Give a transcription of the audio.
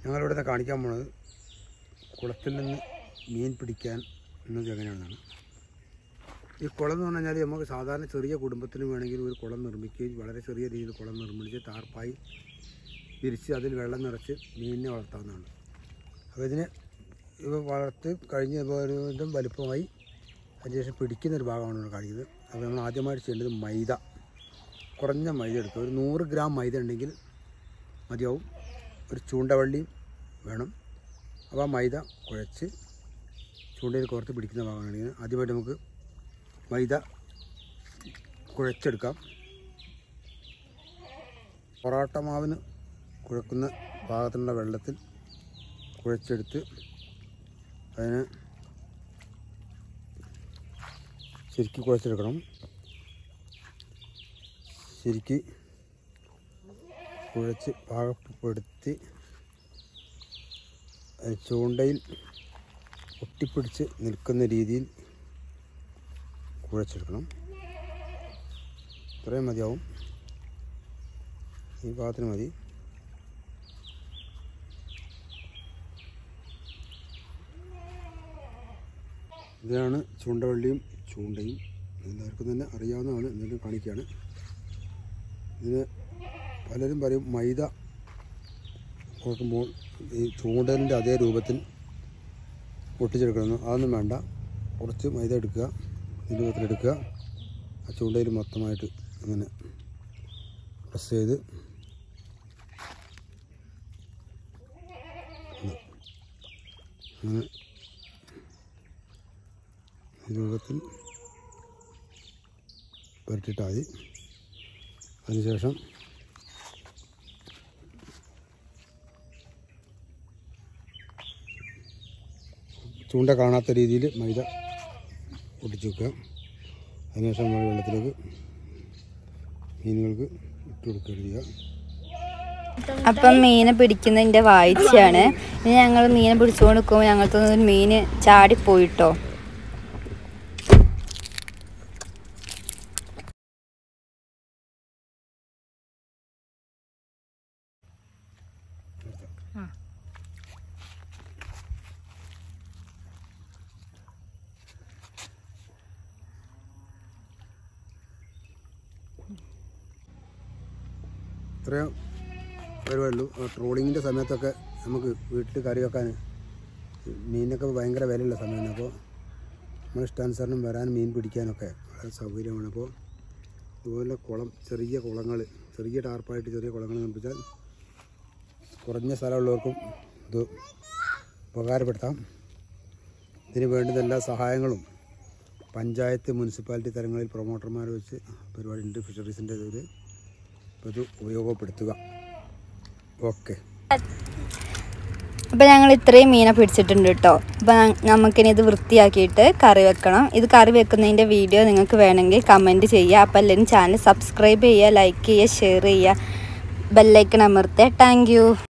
ഞങ്ങളിവിടെ കാണിക്കാൻ പോണത് കുളത്തിൽ നിന്ന് മീൻ പിടിക്കാൻ എന്നത് എങ്ങനെയാണെന്നാണ് ഈ കുളം എന്ന് പറഞ്ഞു കഴിഞ്ഞാൽ നമുക്ക് സാധാരണ ചെറിയ കുടുംബത്തിന് വേണമെങ്കിൽ ഒരു കുളം നിർമ്മിക്കുകയും വളരെ ചെറിയ രീതിയിൽ കുളം നിർമ്മിച്ച് ടാർപ്പായി വിരിച്ച് അതിൽ വെള്ളം നിറച്ച് മീനിനെ വളർത്താവുന്നതാണ് അപ്പോൾ ഇതിന് ഇവ വളർത്ത് കഴിഞ്ഞ് ഇപ്പോൾ ഒരു ഇതും വലുപ്പമായി അതിനുശേഷം പിടിക്കുന്ന ഒരു ഭാഗമാണ് നമ്മൾ കാണിക്കുന്നത് അപ്പോൾ നമ്മൾ ആദ്യമായിട്ട് ചെയ്യേണ്ടത് മൈദ കുറഞ്ഞ മൈദ എടുക്കുക ഒരു നൂറ് ഗ്രാം മൈദ ഉണ്ടെങ്കിൽ മതിയാവും ഒരു ചൂണ്ടവള്ളിയും വേണം അപ്പോൾ ആ മൈദ കുഴച്ച് ചൂണ്ടയിൽ കോർത്ത് പിടിക്കുന്ന ഭാഗമാണ് ഇത് ആദ്യമായിട്ട് നമുക്ക് മൈദ കുഴച്ചെടുക്കാം പൊറോട്ട മാവിന് കുഴക്കുന്ന പാകത്തിനുള്ള വെള്ളത്തിൽ കുഴച്ചെടുത്ത് അതിന് ശരിക്ക് കുഴച്ചെടുക്കണം ശരിക്ക് കുഴച്ച് പാകപ്പെടുത്തി അത് ചൂണ്ടയിൽ ഒട്ടിപ്പിടിച്ച് നിൽക്കുന്ന രീതിയിൽ കുഴച്ചെടുക്കണം ഇത്രയും മതിയാവും ഈ ഭാഗത്തിന് മതി ഇതാണ് ചൂണ്ടവള്ളിയും ചൂണ്ടയും എല്ലാവർക്കും തന്നെ അറിയാവുന്നതാണ് എന്നാലും കാണിക്കുകയാണ് ഇതിന് പലരും പറയും മൈദ നോക്കുമ്പോൾ ഈ ചൂണ്ടലിൻ്റെ അതേ രൂപത്തിൽ ഒട്ടിച്ചെടുക്കണം അതൊന്നും വേണ്ട കുറച്ച് മൈദ എടുക്കുക ഇതിൻ്റെ രൂപത്തിലെടുക്കുക ആ ചൂണ്ടയിൽ മൊത്തമായിട്ട് അങ്ങനെ പ്രസ് ചെയ്ത് അങ്ങനെ ഈ രൂപത്തിൽ പുരട്ടിയിട്ടാൽ മതി അതിനുശേഷം ചൂണ്ട കാണാത്ത രീതിയിൽ മൈദ ഒട്ടിച്ച് വെക്കുക അതിനുശേഷം നമ്മൾ വെള്ളത്തിലേക്ക് മീനുകൾക്ക് ഇട്ട് കൊടുക്കുക ചെയ്യുക അപ്പം മീനെ പിടിക്കുന്നതിൻ്റെ വായിച്ചാണ് ഇനി ഞങ്ങൾ മീനെ പിടിച്ചുകൊണ്ട് നിൽക്കുമ്പോൾ ഞങ്ങൾക്ക് ഒരു മീന് ചാടിപ്പോയിട്ടോ ഇത്രയും വരുവുള്ളൂ ട്രോളിങ്ങിൻ്റെ സമയത്തൊക്കെ നമുക്ക് വീട്ടിൽ കറി വെക്കാൻ മീനൊക്കെ ഭയങ്കര വിലയുള്ള സമയമാണ് അപ്പോൾ നമ്മൾ ഇഷ്ടാനുസരണം വരാൻ മീൻ പിടിക്കാനൊക്കെ വളരെ സൗകര്യമാണ് അപ്പോൾ ഇതുപോലെ കുളം ചെറിയ കുളങ്ങൾ ചെറിയ ടാർപ്പായിട്ട് ചെറിയ കുളങ്ങൾ നിർമ്മിച്ചാൽ കുറഞ്ഞ സ്ഥലമുള്ളവർക്കും ഇത് ഉപകാരപ്പെടുത്താം ഇതിന് വേണ്ടുന്ന എല്ലാ സഹായങ്ങളും പഞ്ചായത്ത് മുനിസിപ്പാലിറ്റി തലങ്ങളിൽ പ്രൊമോട്ടർമാർ വെച്ച് പരിപാടിയുണ്ട് ഫിഷറീസിൻ്റെ ഇതിൽ അപ്പോൾ ഇത് ഉപയോഗപ്പെടുത്തുക ഓക്കെ അപ്പം ഞങ്ങൾ ഇത്രയും മീനെ പിടിച്ചിട്ടുണ്ട് കേട്ടോ അപ്പം നമുക്കിനി ഇത് വൃത്തിയാക്കിയിട്ട് കറി വെക്കണം ഇത് കറി വെക്കുന്നതിൻ്റെ വീഡിയോ നിങ്ങൾക്ക് വേണമെങ്കിൽ കമൻറ്റ് ചെയ്യുക അപ്പം എല്ലാവരും ചാനൽ സബ്സ്ക്രൈബ് ചെയ്യുക ലൈക്ക് ചെയ്യുക ഷെയർ ചെയ്യുക ബെല്ലൈക്കൺ അമർത്തുക താങ്ക്